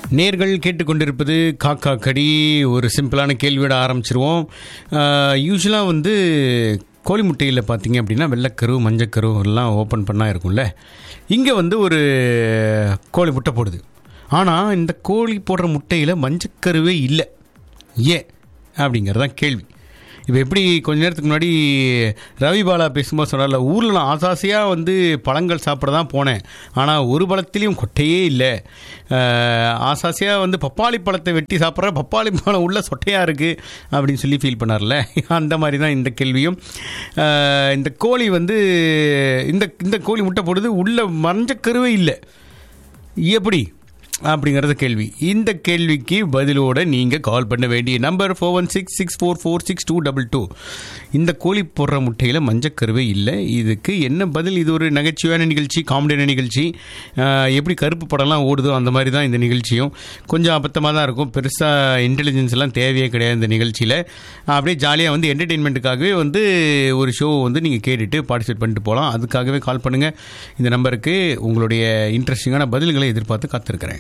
நேர்கள் கேட்டுக்கொண்டிருப்பது காக்கா கடி ஒரு சிம்பிளான கேள்வியோட ஆரம்பிச்சிருவோம் யூஸ்வலாக வந்து கோழி முட்டையில் பார்த்தீங்க அப்படின்னா வெள்ளைக்கரு மஞ்சக்கரு எல்லாம் ஓப்பன் பண்ணால் இருக்கும்ல இங்கே வந்து ஒரு கோழி முட்டை போடுது ஆனால் இந்த கோழி போடுற முட்டையில் மஞ்சக்கருவே இல்லை ஏன் அப்படிங்கிறது தான் கேள்வி இப்போ எப்படி கொஞ்ச நேரத்துக்கு முன்னாடி ரவி பாலா பேசும்போது சொன்னார்ல ஊரில் நான் ஆசாசியாக வந்து பழங்கள் சாப்பிட தான் போனேன் ஆனால் ஒரு பழத்திலையும் கொட்டையே இல்லை ஆசாசியாக வந்து பப்பாளி பழத்தை வெட்டி சாப்பிட்ற பப்பாளி பழம் உள்ள சொட்டையாக இருக்குது அப்படின்னு சொல்லி ஃபீல் பண்ணார்ல அந்த மாதிரி தான் இந்த கேள்வியும் அஹ், இந்த கோழி வந்து இந்த இந்த கோழி முட்டை போடுது உள்ள மஞ்சக்கருவே இல்லை எப்படி அப்படிங்கிறது கேள்வி இந்த கேள்விக்கு பதிலோட நீங்கள் கால் பண்ண வேண்டிய number four one six six four four six two double two இந்த கோழி போடுற முட்டையில் மஞ்சக்கருவே இல்லை இதுக்கு என்ன பதில் இது ஒரு நகைச்சுவையான நிகழ்ச்சி காமெடியான நிகழ்ச்சி ஆஹ், எப்படி கருப்பு படம்லாம் ஓடுதோ அந்த மாதிரி தான் இந்த நிகழ்ச்சியும் கொஞ்சம் அபத்தமாக தான் இருக்கும் பெருசாக இன்டெலிஜென்ஸ் எல்லாம் தேவையே கிடையாது இந்த நிகழ்ச்சியில் அப்படியே ஜாலியாக வந்து என்டர்டெயின்மெண்ட்டுக்காகவே வந்து ஒரு ஷோ வந்து நீங்கள் கேட்டுட்டு பார்ட்டிசிபேட் பண்ணிட்டு போகலாம் அதுக்காகவே கால் பண்ணுங்கள் இந்த நம்பருக்கு உங்களுடைய இன்ட்ரெஸ்டிங்கான பதில்களை எதிர்பார்த்து காத்திருக்கிறேன்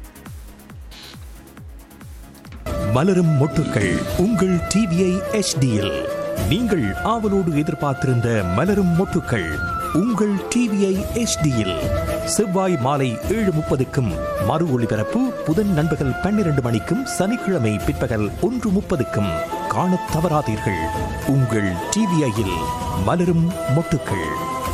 மலரும் மொட்டுக்கள் உங்கள் டிவிஐ எச்டியில் நீங்கள் ஆவலோடு எதிர்பார்த்திருந்த மலரும் மொட்டுக்கள் உங்கள் டிவிஐ எச்டியில் செவ்வாய் மாலை ஏழு முப்பதுக்கும் மறு ஒளிபரப்பு புதன் நண்பகல் பன்னிரண்டு மணிக்கும் சனிக்கிழமை பிற்பகல் ஒன்று முப்பதுக்கும் காணத் தவறாதீர்கள் உங்கள் டிவிஐயில் மலரும் மொட்டுக்கள்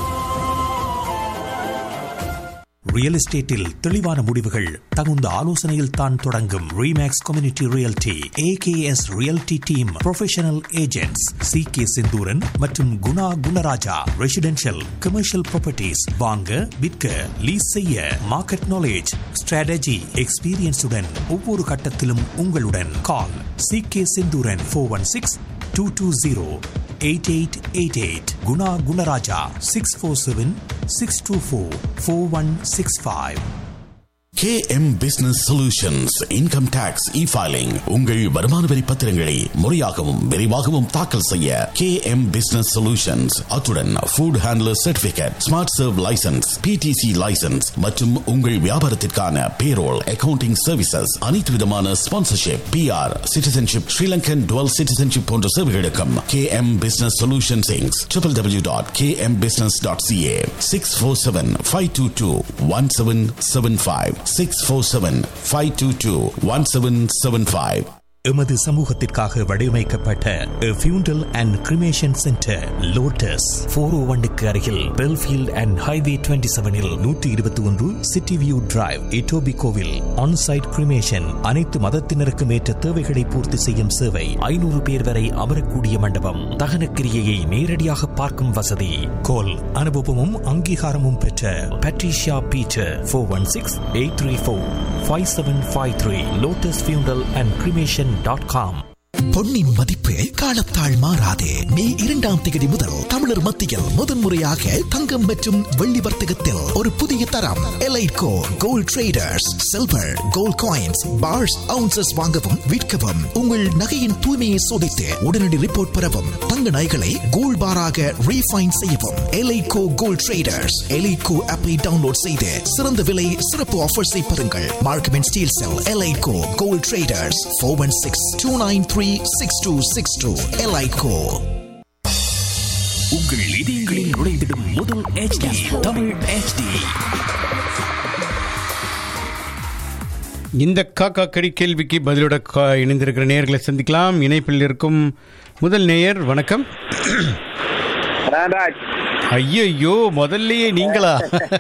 ரியல் எஸ்டேட்டில் தெளிவான முடிவுகள் தகுந்த ஆலோசனையில் தான் தொடங்கும் Remax community realty AKS realty team professional agents C K Senthuran மற்றும் Guna Gunaraja residential commercial properties வாங்க விற்க லீஸ் செய்ய மார்க்கெட் நாலேஜ் ஸ்ட்ராட்டஜி எக்ஸ்பீரியன்ஸுடன் ஒவ்வொரு கட்டத்திலும் உங்களுடன் call C K Senthuran four one six two two zero eight eight eight eight Guna Gunaraja six four seven six two four four one six five KM Business Solutions Income Tax E-Filing உங்கள் வருமான வரி பத்திரங்களை முறையாகவும் விரைவாகவும் தாக்கல் செய்ய KM Business Solutions அத்துடன் Food Handler Certificate Smart Serve License PTC License மற்றும் உங்கள் வியாபாரத்திற்கான Payroll Accounting Services அனைத்து விதமான Sponsorship PR Citizenship Sri Lankan Dual Citizenship போன்ற சேவைகளுக்கும் KM Business Solutions Inc. www.kmbusiness.ca 647-522-1775 647-522-1775 எமது சமூகத்திற்காக வடிவமைக்கப்பட்ட funeral and cremation centre Lotus four oh ஒன்னுக்கு அருகில் பெல்ஃபீல்ட் அண்ட் ஹைவே டுவெண்ட்டி செவனில் நூற்றி இருபத்தி ஒன்று சிட்டி வியூ டிரைவ் இட்டோபி கோவில் ஆன்சைட் கிரிமேஷன் அனைத்து மதத்தினருக்கும் ஏற்ற தேவைகளை பூர்த்தி செய்யும் சேவை ஐநூறு பேர் வரை அமரக்கூடிய மண்டபம் தகன கிரியையை நேரடியாக பார்க்கும் வசதி கோல் அனுபவமும் அங்கீகாரமும் பெற்ற Patricia Peter four one six eight three four five seven five three Lotus funeral and cremation dot com பொன்னின் மதிப்பு காலத்தால் மாறாதே மே இரண்டாம் தேதி முதல் தமிழர் மத்தியில் முதன்முறையாக தங்கம் மற்றும் வெள்ளி வர்த்தகத்தில் ஒரு புதிய தரம் Eliteco gold traders silver gold coins bars ounces வாங்கவும் விற்கவும் உங்கள் நகையின் தூய்மையை சோதித்து உடனடி ரிப்போர்ட் பெறவும் தங்க நகைகளை கோல்ட் பாராக ரீஃபைன் செய்யவும் எலைட்கோ கோல்ட் ட்ரேடர்ஸ் எலைட்கோ ஆப்பை டவுன்லோட் செய்து சிறந்த விலை சிறப்பு ஆஃபர்ஸை பெறுங்கள் மார்க்கம் அண்ட் ஸ்டீல் செல் Eliteco gold traders four one six two nine three six two six two Eliteco உங்கள் இதயங்களில் நுழைந்திடும் முதல் HD தமிழ் HD இந்த காக்கா கடி கேள்விக்கு பதிலோட கா- இணைந்திருக்கிற நேயர்களை சந்திக்கலாம் இணைப்பில் இருக்கும் முதல் நேயர் வணக்கம் ராஜ் ஐயோ முதல்லயே நீங்களா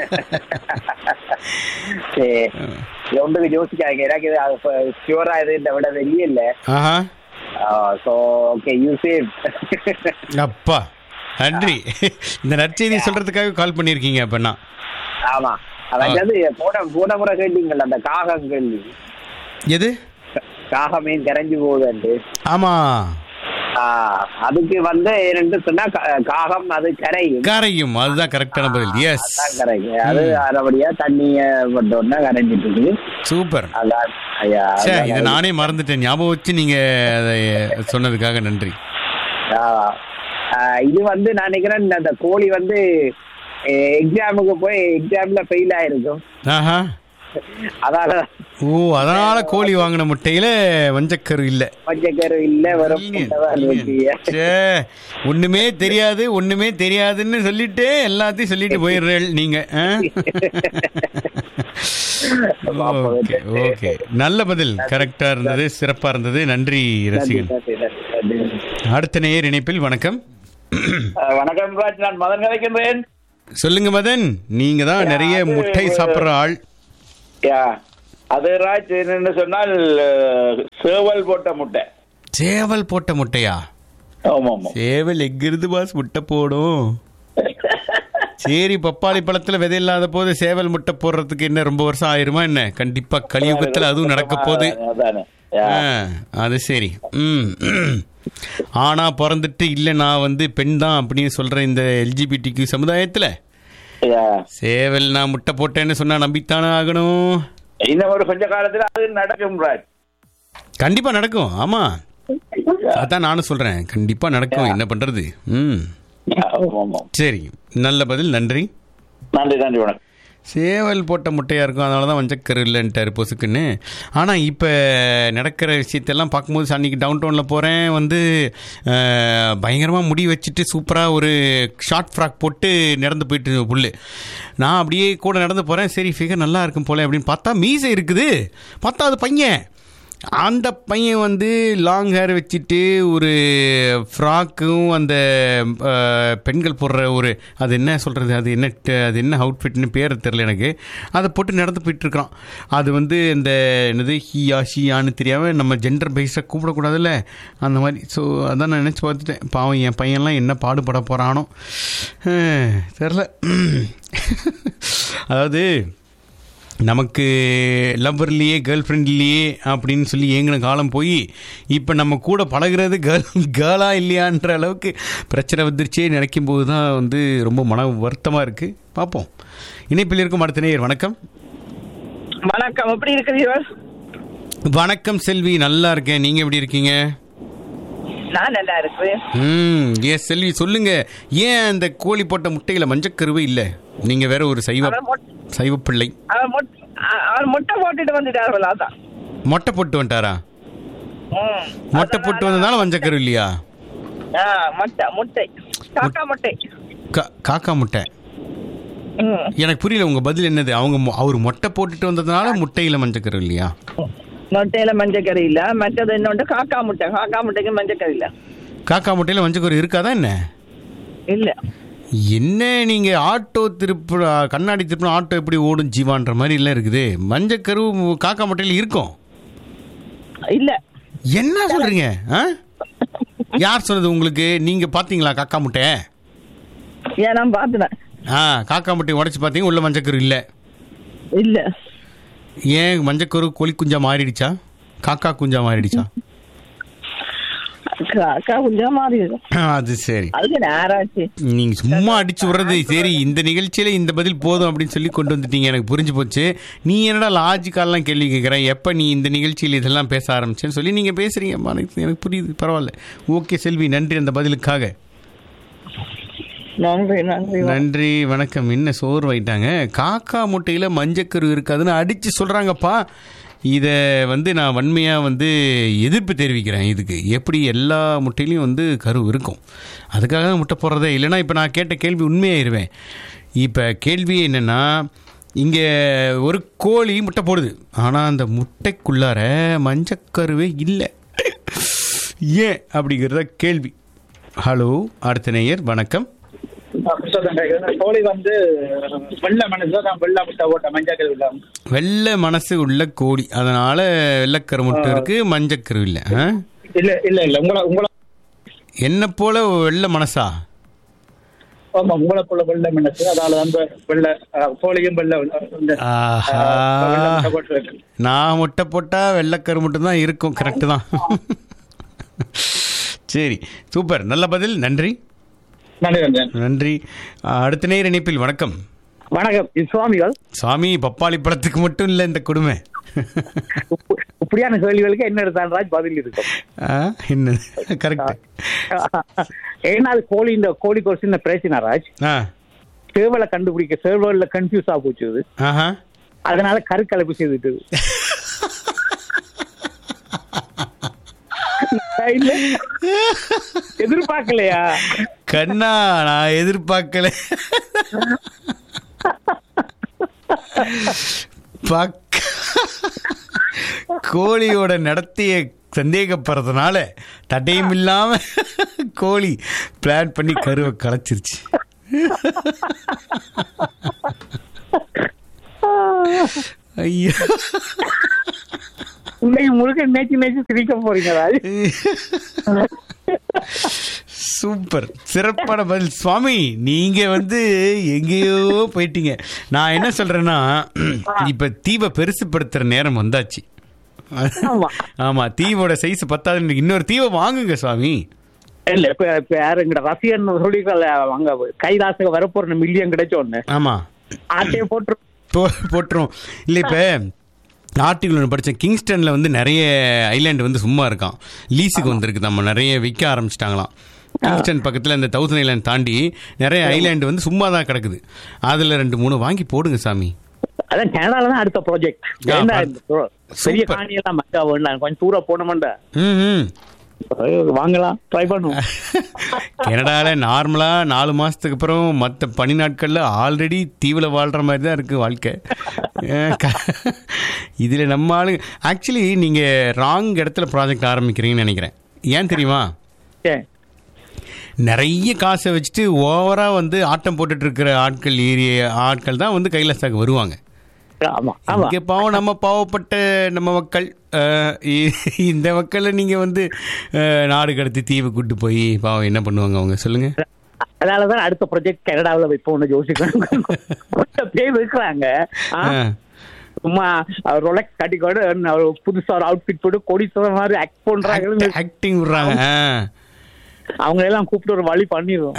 சரி இது ஒன்றுக்கு யோசிக்காங்க எனக்கு இது ஷியூரா இது இந்த விட வெளியே இல்ல ஆஹா ஸோ ஓகே யூ சேவ் அப்பா நன்றி இந்த நற்செய்தி சொல்றதுக்காக கால் பண்ணியிருக்கீங்க அப்படின்னா ஆமா அதாவது போன போன முறை கேட்டீங்கல்ல அந்த காகம் கேள்வி எது காகமே கரைஞ்சு போகுதுண்டு ஆமா ஆஹ், அதுக்கு வந்து என்னன்னு சொன்னா கா- காகம் அது கரையும் கரையும் அதுதான் கரெக்டான பதில் எஸ் அதான் கரையும் அது நல்லபடியா தண்ணிய பட்டோன்னா கரைஞ்சிட்டு இருக்குது சூப்பர் அதான் ஐயா சே அதான் இதை நானே மறந்துட்டேன் ஞாபகம் வச்சு நீங்க அதை சொன்னதுக்காக நன்றி ஆஹ், ஆஹ், இது வந்து நான் நினைக்கிறேன் இந்த- அந்த கோழி வந்து எக்ஸாமுக்கு போய் எக்ஸாம்ல ஃபெயில் ஆயிருக்கும் ஆஹா அதால ஓ அதனால கோழி வாங்கின முட்டையில மஞ்சக்கரு இல்ல மஞ்சக்கரு இல்ல வெறும் முட்டை தான் இருக்கு. ச்சே, ஒண்ணுமே தெரியாது ஒண்ணுமே தெரியாதுன்னு சொல்லிட்டு எல்லாத்தையும் சொல்லிட்டு போயிடுறேன் நீங்க ஆ? ஓகே ஓகே நல்ல பதில் கரெக்டா இருந்தது சிறப்பா இருந்தது நன்றி ரசிகன் நன்றி, நன்றி, நன்றி. அடுத்த நேர் இணைப்பில் வணக்கம் அஹ், வணக்கம் ராஜ் நான் மதன் கலைக்கின்றேன் சொல்லுங்க மதன் நீங்க தான் நிறைய முட்டை சாப்பிடுற ஆள் யா அது ராஜ் என்னன்னு சொன்னால் அஹ், சேவல் போட்ட முட்டை சேவல் போட்ட முட்டையா ஆமா ஆமா சேவல் எங்கிருந்து பாஸ் முட்டை போடும் சரி பப்பாளி பழத்துல விதை இல்லாத போது சேவல் முட்டை போடுறதுக்கு என்ன ரொம்ப வருஷம் ஆயிருமா என்ன கண்டிப்பா கலியுகத்துல அதுவும் நடக்க போகுது அதானே யா. ஆ, அது சரி ம் ஆனா பிறந்துட்டு இல்ல நான் வந்து பெண் தான் அப்படின்னு சொல்ற இந்த எல்ஜிபிடிக்கு சமுதாயத்துல யா. சேவல் நான் முட்டை போட்டேன்னு சொன்னா நம்பித்தானே ஆகணும் இன்னும் ஒரு கொஞ்ச காலத்துல அது நடக்கும் ராஜ் கண்டிப்பா நடக்கும் ஆமா அதான் நானும் சொல்றேன் கண்டிப்பா நடக்கும் என்ன பண்றது ம் ஆமா, ஆமா. சரி நல்ல பதில் நன்றி நன்றி நன்றி வணக்கம் சேவல் போட்ட முட்டையாக இருக்கும் அதனால தான் வஞ்சக்கரு இல்லைன்ட்டார் பொசுக்குன்னு ஆனால் இப்போ நடக்கிற விஷயத்தெல்லாம் பார்க்கும்போது அன்றைக்கி டவுன் டவுனில் போகிறேன் வந்து பயங்கரமாக முடி வச்சுட்டு சூப்பராக ஒரு ஷார்ட் ஃப்ராக் போட்டு நடந்து போயிட்டு புல்லு நான் அப்படியே கூட நடந்து போகிறேன் சரி ஃபிகர் நல்லா இருக்கும் போல அப்படின்னு பார்த்தா மீசை இருக்குது பார்த்தா அது பையன் அந்த பையன் வந்து லாங் ஹேர் வச்சுட்டு ஒரு ஃப்ராக்கும் அந்த அஹ், பெண்கள் போடுற ஒரு அது என்ன சொல்கிறது அது என்ன ட- அது என்ன அவுட்ஃபிட்னு பேர் தெரில எனக்கு அதை போட்டு நடந்து போயிட்டுருக்கான் அது வந்து இந்த என்னது ஹீயா ஷீயான்னு தெரியாமல் நம்ம ஜெண்டர் பேஸாக கூப்பிடக்கூடாதுல்ல அந்த மாதிரி ஸோ அதான் நான் நினச்சி பார்த்துட்டேன் பாவம் என் பையன்லாம் என்ன பாடுபட போகிறானோ தெரில அதாவது நமக்கு லவ்வர்லேயே கேர்ள் ஃப்ரெண்ட்லேயே அப்படின்னு சொல்லி ஏங்கின காலம் போய் இப்போ நம்ம கூட பழகுறது கேர்ள் கேர்ளா இல்லையான்ற அளவுக்கு பிரச்சனை வந்துருச்சே நினைக்கும் போது தான் வந்து ரொம்ப மன வருத்தமாக இருக்குது பார்ப்போம் இணைப்பில் இருக்கும் அடுத்த நேயர் வணக்கம் வணக்கம் எப்படி இருக்கிறீர்கள் வணக்கம் செல்வி நல்லா இருக்கேன் நீங்கள் எப்படி இருக்கீங்க நான் நல்லா இருக்கிறேன் ம் ஏ செல்வி சொல்லுங்க ஏன் அந்த கோழி போட்ட முட்டையில் மஞ்சக்கருவே இல்லை நீங்கள் வேற ஒரு சைவ அவர் மொட்- சைவ பிள்ளை அவர் மொட்- அ- அவர் முட்டை போட்டுட்டு வந்துட்டார்கள் அதான் மொட்டை போட்டு வந்துட்டாரா ம். மொட்டை போட்டு வந்ததுனால மஞ்சக்கரு இல்லையா ஆ, முட்டை முட்டை காக்கா முட்டை கா- காக்கா முட்டை ம். எனக்கு புரியல உங்க பதில் என்னது அவங்க மொ- அவர் மொட்டை போட்டுட்டு வந்ததுனால முட்டையில மஞ்சக்கரு இல்லையா முட்டையில மஞ்சக்கறி இல்ல மற்றது இன்னொன்று காக்கா முட்டை காக்கா முட்டைக்கு மஞ்சக்கறி இல்ல காக்கா முட்டையில மஞ்சக்கரு இருக்காதா என்ன இல்ல என்ன நீங்க ஆட்டோ திருப்பு கண்ணாடி திருப்பின ஆட்டோ எப்படி ஓடும் ஜீவான்ற மாதிரி எல்லாம் இருக்குது மஞ்சக்கரு காக்கா முட்டையில இருக்கும் இல்ல என்ன சொல்றீங்க ஆ? யார் சொன்னது உங்களுக்கு நீங்க பாத்தீங்களா காக்கா முட்டை ஏன் நான் பார்த்துனேன் ஆ காக்கா முட்டையை உடைச்சு பார்த்தீங்க உள்ள மஞ்சக்கரு இல்லை இல்ல ஏன் மஞ்சக்கரு கோழி குஞ்சா மாறிடுச்சா காக்கா குஞ்சா மாறிடுச்சா காக்கா கொஞ்சம் மாறி இருக்கும் அது சரி அதுக்கு நேராச்சு நீங்க சும்மா அடிச்சு விடுறது சரி இந்த நிகழ்ச்சியில இந்த பதில் போதும் அப்படின்னு சொல்லி கொண்டு வந்துட்டீங்க எனக்கு புரிஞ்சு போச்சு நீ என்னடா லாஜிக்காலாம் கேள்வி கேட்குறேன் எப்போ நீ இந்த நிகழ்ச்சியில் இதெல்லாம் பேச ஆரம்பிச்சேன்னு சொல்லி நீங்க பேசுறீங்க எனக்கு எனக்கு புரியுது பரவாயில்ல ஓகே செல்வி நன்றி அந்த பதிலுக்காக நன்றி நன்றி நன்றி வணக்கம் என்ன சோர்வாயிட்டாங்க காக்கா முட்டையில் மஞ்சக்கரு இருக்காதுன்னு அடித்து சொல்கிறாங்கப்பா இதை வந்து நான் வன்மையாக வந்து எதிர்ப்பு தெரிவிக்கிறேன் இதுக்கு எப்படி எல்லா முட்டையிலையும் வந்து கரு இருக்கும் அதுக்காக தான் முட்டை போடுறதே இல்லைன்னா இப்போ நான் கேட்ட கேள்வி உண்மையாயிருவேன் இப்போ கேள்வி என்னென்னா இங்கே ஒரு கோழி முட்டை போடுது ஆனால் அந்த முட்டைக்குள்ளார மஞ்சக்கருவே இல்லை ஏன் அப்படிங்கிறத கேள்வி ஹலோ அடுத்த நேயர் வணக்கம் கோழி வந்து வெள்ளை மனசு தான் வெள்ளை முட்டை போட்ட மஞ்சள் இல்லாம வெள்ளை மனசு உள்ள கோழி அதனால வெள்ளைக்கரு முட்டை இருக்கு மஞ்சக்கரு இல்லை ஆ? இல்ல இல்ல இல்ல உங்களை உங்களை என்ன போல வெள்ளை மனசா ஆமா உங்களை போல வெள்ளை மனசு அதால வந்து வெள்ளை அஹ், கோழியும் வெள்ளை இந்த, அஹ், ஆஹா வெள்ளை முட்டை போட்டு நான் முட்டை போட்டா வெள்ளைக்கரு மட்டும் தான் இருக்கும் கரெக்டு தான் சரி சூப்பர் நல்ல பதில் நன்றி நன்றி நன்றி நன்றி அடுத்த நேர் இணைப்பில் வணக்கம் வணக்கம் இது சுவாமிகள் சாமி பப்பாளி பழத்துக்கு மட்டும் இல்லை இந்த கொடுமை உப்பு- இப்படியான கேள்விகளுக்கு என்ன எடுத்தான் ராஜ் பதில் இருக்கும் ஆ, என்ன கரெக்ட் ஏன்னா அது கோழி இந்த கோழிக்கு ஒரு சின்ன பிரச்சனை ராஜ் ஆ சேவலை கண்டுபிடிக்க சேவல்ல கன்ஃபியூஸ் ஆக போச்சு இது ஆஹா அதனால கருக்கலைப்பு செய்துட்டு இல்ல எதிர்பார்க்கலையா கண்ணா நான் எதிர்பார்க்கல பக்க கோழியோட நடத்தைய சந்தேகப்படுறதுனால தடையும் இல்லாம கோழி பிளான் பண்ணி கருவை கலைச்சிருச்சு ஐயோ இன்னைக்கு முழுக்க நேச்சு நேச்சு சிரிக்க போறீங்க ராஜ் சூப்பர் சிறப்பான பதில் சுவாமி நீங்க வந்து எங்கேயோ போயிட்டீங்க நான் என்ன சொல்றேன்னா இப்ப தீவை பெருசுப்படுத்துற நேரம் வந்தாச்சு ஆமா. ஆமா தீவோட சைஸ் பத்தாது இன்னொரு தீவை வாங்குங்க சுவாமி இல்ல இப்ப இப்ப யாரு எங்கட ரசிகன் சொல்லிக்கல அங்க கைலாசுக்கு வரப்போற மில்லியன் கிடைச்சோன்னு ஆமா ஆட்டையை போட்டு போ- போட்டுரும் இல்லை இப்போ ஆர்டிகல் ஒன்று படித்தேன் கிங்ஸ்டனில் வந்து நிறைய ஐலாண்டு வந்து சும்மா இருக்கான் லீஸுக்கு வந்திருக்கு நம்ம நிறைய விற்க ஆரம்பிச்சிட்டாங்களாம் கிங்ஸ்டன் பக்கத்தில் இந்த தௌசண்ட் ஐலாண்ட் தாண்டி நிறைய ஐலாண்டு வந்து சும்மா தான் கிடக்குது அதில் ரெண்டு மூணு வாங்கி போடுங்க சாமி அதான் கனடால தான் அடுத்த ப்ராஜெக்ட் ஆ, என்ன பா- இந்த pro- பெரிய சூப்பர். காணி எல்லாம் மக்கா வேண்டாம் கொஞ்சம் தூர போனோம்டா ம் ம் வாங்கலாம் ட்ரை பண்ணுவோம் கனடாவில் நார்மலாக நாலு மாதத்துக்கு அப்புறம் மற்ற பனி நாட்களில் ஆல்ரெடி தீவில் வாழ்கிற மாதிரி தான் இருக்குது வாழ்க்கை இதில் நம்ம ஆளு ஆக்சுவலி நீங்கள் ராங் இடத்துல ப்ராஜெக்ட் ஆரம்பிக்கிறீங்கன்னு நினைக்கிறேன் ஏன் தெரியுமா சரி. நிறைய காசை வச்சுட்டு ஓவராக வந்து ஆட்டம் போட்டுட்டு இருக்கிற ஆட்கள் ஏரிய ஆட்கள் தான் வந்து கைலாசாக்கு வருவாங்க ஆமா ஆமா இங்கே பாவம் நம்ம பாவப்பட்ட நம்ம மக்கள் அஹ், இ- இந்த மக்களை நீங்கள் வந்து அஹ், நாடு கடத்தி தீவை கூட்டு போய் பாவம் என்ன பண்ணுவாங்க அவங்க சொல்லுங்கள் அதனாலதான் அடுத்த ப்ராஜெக்ட் கனடாவில் வைப்போம்னு யோசிக்கணும் கொஞ்சம் பேர் இருக்கிறாங்க ஆ? சும்மா ரொலெக்ஸ் கட்டிக்கோடு ஒரு புதுசா ஒரு அவுட்ஃபிட் போட்டு கொடிசுற மாதிரி ஆக்ட் பண்றாங்க ஆக்டிங் விடுறாங்க ஆ. அவங்க எல்லாம் கூப்பிட்டு ஒரு வழி பண்ணிடுவோம்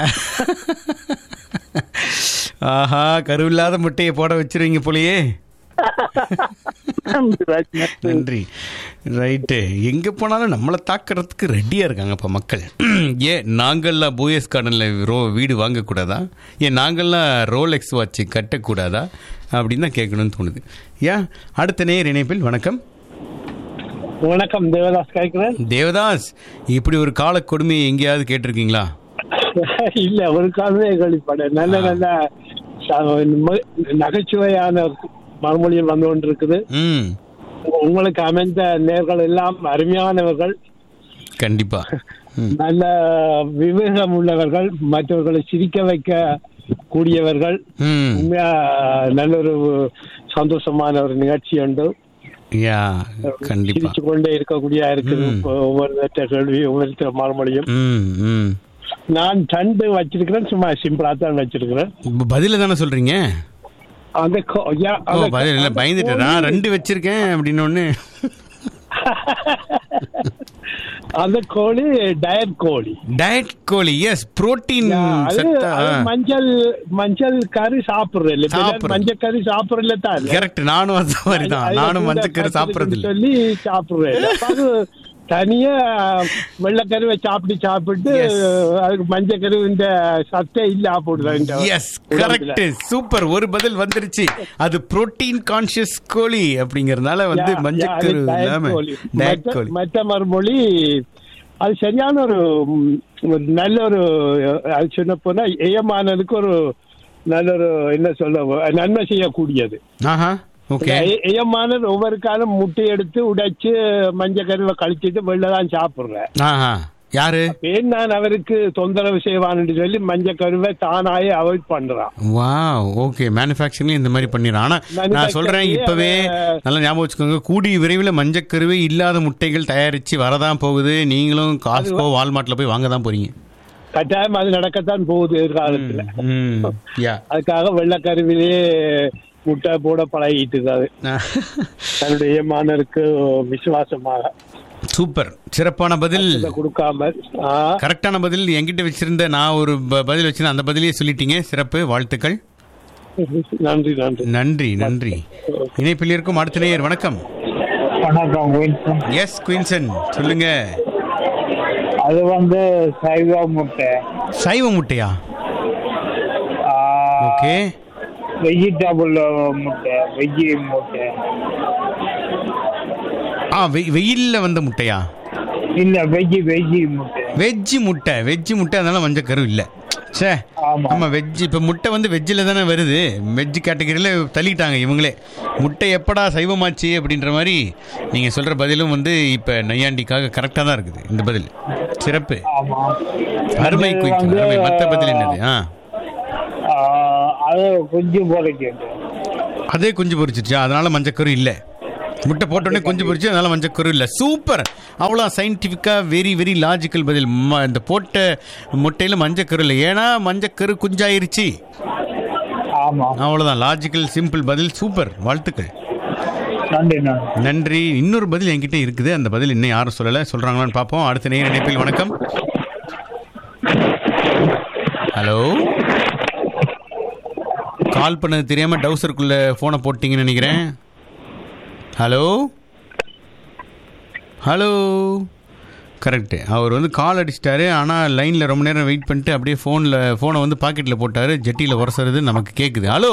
ஆஹா கருவில்லாத முட்டையை போட வச்சிருவீங்க போலயே நன்றி ரைட்டு எங்கே போனாலும் நம்மளை தாக்குறதுக்கு ரெடியாக இருக்காங்க இப்போ மக்கள் ஏன் நாங்கள்லாம் போயஸ் கார்டனில் ரோ வீடு வாங்கக்கூடாதா ஏன் நாங்கள்லாம் ரோலெக்ஸ் வாட்ச் கட்டக்கூடாதா அப்படின்னு தான் கேட்கணும்னு தோணுது ஏன் அடுத்த நேர் இணைப்பில் வணக்கம் வணக்கம் தேவதாஸ் கேட்கிறேன் தேவதாஸ் இப்படி ஒரு கால கொடுமையை எங்கேயாவது கேட்டிருக்கீங்களா இல்ல ஒரு காலமே கழிப்பட நல்ல நல்ல ச- ம- நகைச்சுவையான மறுமொழியில் வந்து கொண்டிருக்குது ம் உங்களுக்கு அமைந்த நேர்கள் எல்லாம் அருமையானவர்கள் கண்டிப்பா ம் நல்ல விவேகம் உள்ளவர்கள் மற்றவர்களை சிரிக்க வைக்க கூடியவர்கள் ம் உண்மையா நல்ல ஒரு சந்தோஷமான ஒரு நிகழ்ச்சி உண்டு யா கண்டிப்பா சிரிச்சு கொண்டே இருக்கக்கூடிய இருக்குது ம். ஒவ்வொரு கேள்வி ஒவ்வொருத்தர் மறுமொழியும் ம் ம் நான் ரெண்டு வச்சிருக்கிறேன் சும்மா சிம்பிளா தான் வச்சிருக்கிறேன் பதில தானே சொல்றீங்க அந்த கோ- யா, ஓ அந்த பதில் இல்லை பயந்துட்டேன் நான் ரெண்டு வச்சிருக்கேன் அப்படின்னு ஒன்று அந்த கோழி டயட் கோழி டயட் கோழி எஸ் புரோட்டீன் அது சத்தா அது மஞ்சள் மஞ்சள் கறி சாப்பிடுறது இல்ல சிலர் சாப்பிடுறது. மஞ்சள் கறி சாப்பிடுறதுல தான் கரெக்ட் நானும் அந்த மாதிரி தான் அதுல நானும் கூட மஞ்சக்கரு சாப்பிட்றது இல்லை சொல்லி சாப்பிடுறேன் அப்ப அது தனியா வெள்ளைக்கருவை சாப்பிட்டு சாப்பிட்டு Yes. அதுக்கு மஞ்சக்கரு இந்த சத்தே இல்ல போடுறேன் எஸ் கரெக்ட் சூப்பர் ஒரு பதில் வந்துருச்சு அது புரோட்டீன் கான்ஷியஸ் கோழி அப்படிங்கறதுனால வந்து மஞ்சக்கரு இல்லாம டயட் கோழி மற்ற மறுமொழி அது சரியான ஒரு ம், ஒரு நல்ல ஒரு அது சொன்ன போனா ஏமானதுக்கு ஒரு நல்ல ஒரு என்ன சொல்ல நன்மை செய்யக்கூடியது ஆஹா ஓகே எ- எயமானது ஒவ்வொரு காலம் முட்டை எடுத்து உடைச்சு மஞ்சள் கருவை கழிச்சிட்டு வெளில தான் சாப்பிடுறேன் ஆஹா யாரு ஏன் நான் அவருக்கு தொந்தரவு செய்வான்னு சொல்லி மஞ்சள் கருவை தானாயே அவாய்ட் பண்றான் வா ஓகே மேனுஃபேக்சரிங்ல இந்த மாதிரி பண்ணிடுறோம் ஆனா நான் சொல்றேன் Manufacturing இப்பவே அவ- நல்லா ஞாபகம் வச்சுக்கோங்க கூடிய விரைவில் மஞ்சக்கருவே இல்லாத முட்டைகள் தயாரிச்சு வரதான் போகுது நீங்களும் காஸ்கோ வால்மார்ட்ல போய் வாங்க தான் போறீங்க கட்டாயம் அது நடக்கத்தான் போகுது எதிர்காலத்துல ம் யா அதுக்காக வெள்ளக்கருவிலேயே முட்டை போட பழகிட்டு இருக்காது தன்னுடைய ஏமானருக்கு விசுவாசமாக சூப்பர் சிறப்பான பதில் இதை கொடுக்காம ஆ, கரெக்டான பதில் என்கிட்ட வச்சிருந்த நான் ஒரு ப- பதில் வச்சிருந்தேன் அந்த பதிலையே சொல்லிட்டீங்க சிறப்பு வாழ்த்துக்கள் நன்றி நன்றி நன்றி நன்றி இணைப்பில் இருக்கும் அடுத்த நேயர் வணக்கம் வணக்கம் வில்சன் எஸ் குயின்சன் சொல்லுங்க அது வந்து சைவ முட்டை சைவ முட்டையா ஆ, ஓகே வெஜிடபிள் முட்டை வெஜ்ஜி முட்டை ஆ வெ- வெயில்ல வந்த முட்டையா இல்ல வெஜ்ஜி வெஜ்ஜி முட்டை வெஜ்ஜி முட்டை வெஜ்ஜி முட்டை அதனால மஞ்சக்கரு இல்லை சே ஆமா. ஆமா வெஜ் இப்போ முட்டை வந்து வெஜ்ஜில் தானே வருது வெஜ் கேட்டகரியில் தள்ளிட்டாங்க இவங்களே முட்டை எப்படா சைவமாச்சு அப்படின்ற மாதிரி நீங்கள் சொல்கிற பதிலும் வந்து இப்போ நையாண்டிக்காக கரெக்டாக தான் இருக்குது இந்த பதில் சிறப்பு ஆமா அருமை இது குயிக் வந்து, அருமை மற்ற பதில் என்னது ஆ ஆ, அது கொஞ்சம் பொறிக்கிறது அதே குஞ்சு பொரிச்சிருச்சா அதனால மஞ்சக்கரு இல்லை முட்டை போட்டோடனே குஞ்சு பொரிச்சு அதனால மஞ்சக்கரு இல்லை சூப்பர் அவ்வளோ சயின்டிஃபிக்காக வெரி வெரி லாஜிக்கல் பதில் ம- இந்த போட்ட முட்டையில் மஞ்சக்கரு இல்லை ஏன்னா மஞ்சக்கரு குஞ்சாயிருச்சு ஆமா அவ்வளோதான் லாஜிக்கல் சிம்பிள் பதில் சூப்பர் வாழ்த்துக்கள் நன்றி நன்றி நன்றி இன்னொரு பதில் என்கிட்ட இருக்குது அந்த பதில் இன்னும் யாரும் சொல்லலை சொல்கிறாங்களான்னு பார்ப்போம் அடுத்த நேர இணைப்பில் வணக்கம் ஹலோ கால் பண்ணது தெரியாமல் டவுசருக்குள்ளே ஃபோனை போட்டிங்கன்னு நினைக்கிறேன் ஹலோ ஹலோ கரெக்டு அவர் வந்து கால் அடிச்சிட்டாரு ஆனால் லைனில் ரொம்ப நேரம் வெயிட் பண்ணிட்டு அப்படியே ஃபோனில் ஃபோனை வந்து பாக்கெட்டில் போட்டார் ஜெட்டியில் உரசுறது நமக்கு கேட்குது ஹலோ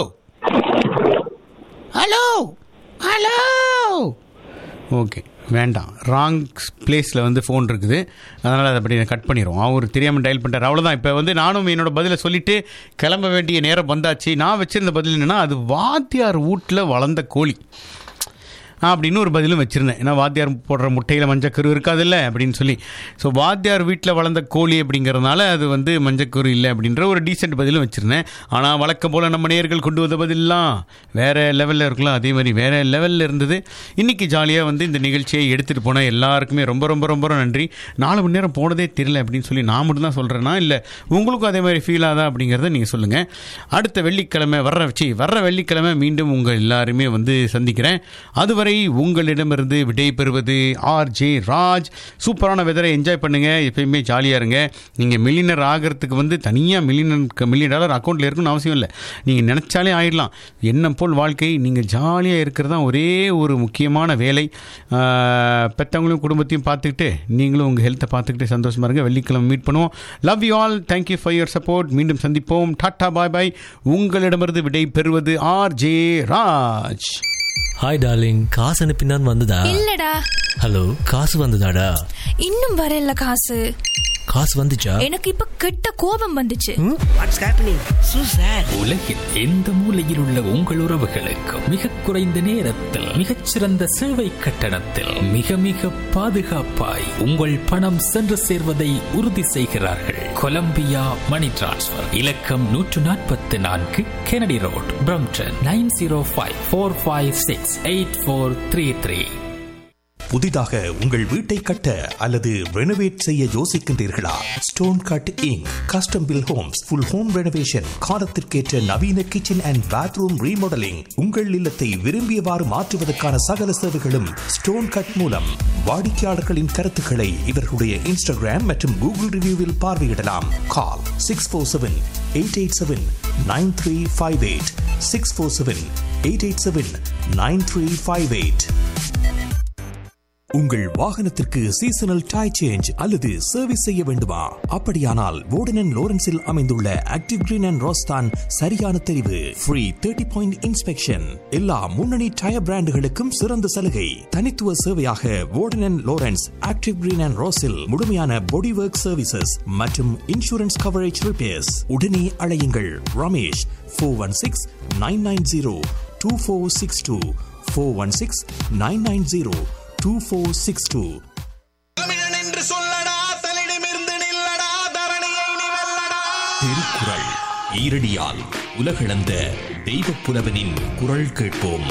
ஹலோ ஹலோ ஓகே வேண்டாம் ராங் பிளேஸில் வந்து ஃபோன் இருக்குது அதனால் அதை அப்படி கட் பண்ணிடுவோம் அவர் தெரியாமல் டயல் பண்ணிட்டார் அவ்வளோதான் இப்போ வந்து நானும் என்னோட பதிலை சொல்லிட்டு கிளம்ப வேண்டிய நேரம் வந்தாச்சு நான் வச்சிருந்த பதில் என்னென்னா அது வாத்தியார் வீட்டில் வளர்ந்த கோழி அப்படின்னு ஒரு பதிலும் வச்சுருந்தேன் ஏன்னா வாத்தியார் போடுற முட்டையில் மஞ்சக்கரு இருக்காதுல்ல அப்படின்னு சொல்லி ஸோ வாத்தியார் வீட்டில் வளர்ந்த கோழி அப்படிங்கிறதுனால அது வந்து மஞ்சக்கரு இல்லை அப்படின்ற ஒரு டீசென்ட் பதிலும் வச்சுருந்தேன் ஆனால் வழக்கம் போல் நம்ம நேர்கள் கொண்டு வந்த பதிலாம் வேறு லெவலில் இருக்கலாம் அதே மாதிரி வேறு லெவலில் இருந்தது இன்றைக்கி ஜாலியாக வந்து இந்த நிகழ்ச்சியை எடுத்துகிட்டு போன எல்லாருக்குமே ரொம்ப ரொம்ப ரொம்ப நன்றி நாலு மணி நேரம் போனதே தெரியல அப்படின்னு சொல்லி நான் மட்டும் தான் சொல்கிறேன்னா இல்லை உங்களுக்கும் அதே மாதிரி ஃபீல் ஆதா அப்படிங்கிறத நீங்கள் சொல்லுங்கள் அடுத்த வெள்ளிக்கிழமை வர்ற வச்சு வர்ற வெள்ளிக்கிழமை மீண்டும் உங்கள் எல்லாருமே வந்து சந்திக்கிறேன் அதுவரை உங்களிடமிருந்து விடை பெறுவது ஆர் ஜே ராஜ் சூப்பரான வெதரை என்ஜாய் பண்ணுங்கள் எப்பயுமே ஜாலியாக இருங்க நீங்கள் மில்லியனர் ஆகிறதுக்கு வந்து தனியாக மில்லியனர் மில்லியன் டாலர் அக்கௌண்ட்டில் இருக்கணும்னு அவசியம் இல்லை நீங்கள் நினச்சாலே ஆயிடலாம் எண்ணம் போல் வாழ்க்கை நீங்கள் ஜாலியாக இருக்கிறது தான் ஒரே ஒரு முக்கியமான வேலை ஆஹ், பெத்தவங்களையும் குடும்பத்தையும் பார்த்துக்கிட்டு நீங்களும் உங்கள் ஹெல்த்தை பார்த்துக்கிட்டு சந்தோஷமாக இருங்க வெள்ளிக்கிழமை மீட் பண்ணுவோம் love you all thank you for your support மீண்டும் சந்திப்போம் டாட்டா பாய் பாய் உங்களிடமிருந்து விடை பெறுவது R J Raj hi darling காசு அனுப்பினான் வந்ததா இல்லடா ஹலோ காசு வந்ததாடா இன்னும் வரல காசு காசு வந்துச்சா எனக்கு இப்ப கெட்ட கோபம் வந்துச்சு உலகில் எந்த மூலையில் உள்ள உங்கள் உறவுகளுக்கும் மிக குறைந்த நேரத்தில் மிகச்சிறந்த சேவை கட்டணத்தில் மிக மிக பாதுகாப்பாய் உங்கள் பணம் சென்று சேர்வதை உறுதி செய்கிறார்கள் கொலம்பியா மணி டிரான்ஸ்ஃபர் இலக்கம் நூற்று நாற்பத்தி நான்கு Kennedy road Brampton nine zero five four five six eight four three three புதிதாக உங்கள் வீட்டை கட்ட அல்லது ரெனோவேட் செய்ய யோசிக்கின்றீர்களா stone cut Inc custom build homes full home renovation காலத்திற்கேற்ற நவீன கிச்சன் அண்ட் பாத்ரூம் ரீமாடலிங் உங்கள் இல்லத்தை விரும்பியவாறு மாற்றுவதற்கான சகல சேவைகளும் ஸ்டோன் கட் மூலம் வாடிக்கையாளர்களின் கருத்துக்களை இவர்களுடைய இன்ஸ்டாகிராம் மற்றும் கூகுள் ரிவ்யூவில் பார்வையிடலாம் call six four seven eight eight seven nine three five eight six four seven eight eight seven nine three five eight உங்கள் வாகனத்திற்கு சீசனல் டை சேஞ்ச் அல்லது சர்வீஸ் செய்ய வேண்டுமா அப்படியானால் வோர்டன் லோரன்ஸில் அமைந்துள்ள ஆக்டிவ் கிரீன் அண்ட் ரோஸ்தான் சரியான தெரிவு ஃப்ரீ தேர்ட்டி பாயிண்ட் இன்ஸ்பெக்ஷன் எல்லா முன்னணி டயர் பிராண்டுகளுக்கும் சிறந்த சலுகை தனித்துவ சேவையாக Warden Lawrence active green and ரோஸில் முழுமையான பாடி ஒர்க் சர்வீசஸ் மற்றும் இன்சூரன்ஸ் கவரேஜ் ரிப்பேர்ஸ் உடனே அழையுங்கள் Ramesh four one six nine nine zero two four six two four one six nine nine zero two four six two திருக்குறள் ஈரடியால் உலகளந்த தெய்வப் புலவனின் குரல் கேட்போம்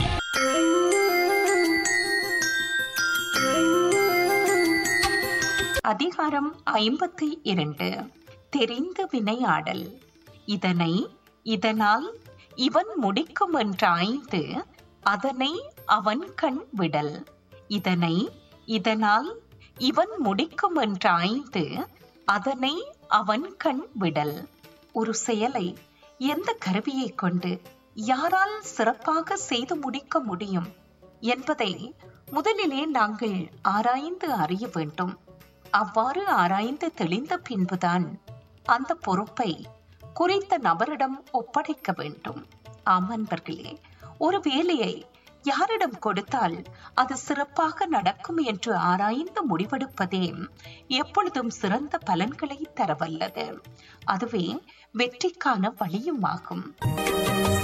அதிகாரம் ஐம்பத்தி இரண்டு தெரிந்து வினையாடல் இதனை இதனால் இவன் முடிக்கும் என்றாய்ந்து அதனை அவன் கண் விடல் இதனை இதனால் இவன் முடிக்கும் என்றாய்ந்து அதனை அவன் கண் விடல் ஒரு செயலை எந்த கருவியை கொண்டு யாரால் சிறப்பாக செய்து முடிக்க முடியும் என்பதை முதலிலே நாங்கள் ஆராய்ந்து அறிய வேண்டும் அவ்வாறு ஆராய்ந்து தெளிந்த பின்புதான் அந்த பொறுப்பை குறித்த நபரிடம் ஒப்படைக்க வேண்டும் ஆம் அன்பர்களே ஒரு வேலையை யாரிடம் கொடுத்தால் அது சிறப்பாக நடக்கும் என்று ஆராய்ந்து முடிவெடுப்பதே எப்பொழுதும் சிறந்த பலன்களை தரவல்லது அதுவே வெற்றிக்கான வழியும் ஆகும்